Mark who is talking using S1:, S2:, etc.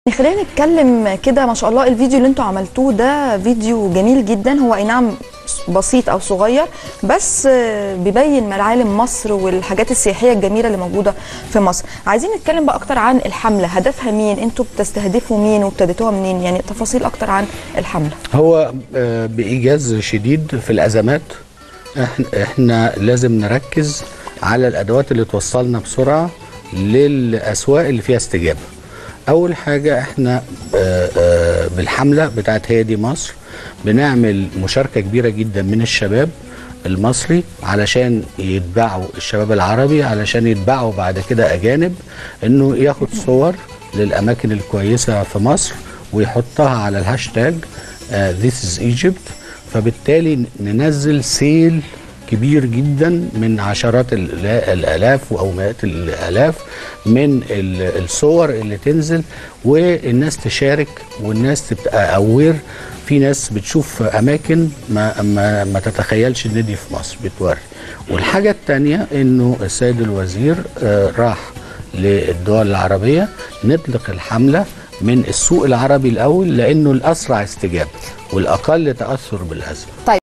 S1: خلينا نتكلم كده ما شاء الله الفيديو اللي انتوا عملتوه ده فيديو جميل جدا هو اي نعم بسيط او صغير بس آه، بيبين معالم مصر والحاجات السياحيه الجميله اللي موجوده في مصر عايزين نتكلم بقى اكتر عن الحمله هدفها مين انتوا بتستهدفوا مين وابتديتوها منين يعني تفاصيل اكتر عن الحمله
S2: هو آه، بإيجاز شديد في الأزمات احنا, احنا لازم نركز على الأدوات اللي توصلنا بسرعة للأسواق اللي فيها استجابة أول حاجة احنا آه، آه، بالحملة بتاعت هي دي مصر بنعمل مشاركة كبيرة جدا من الشباب المصري علشان يتبعوا الشباب العربي علشان يتبعوا بعد كده أجانب إنه ياخد صور للأماكن الكويسة في مصر ويحطها على الهاشتاج آه، This is Egypt فبالتالي ننزل سيل كبير جدا من عشرات الآلا- الالاف او مئات الالاف من ال- الصور اللي تنزل والناس تشارك والناس تبقى اوير في ناس بتشوف اماكن ما ما, ما تتخيلش ان دي في مصر بتوري والحاجه الثانيه انه السيد الوزير آه، راح للدول العربيه نطلق الحمله من السوق العربي الاول لانه الاسرع استجابه والاقل تاثر بالازمه
S1: طيب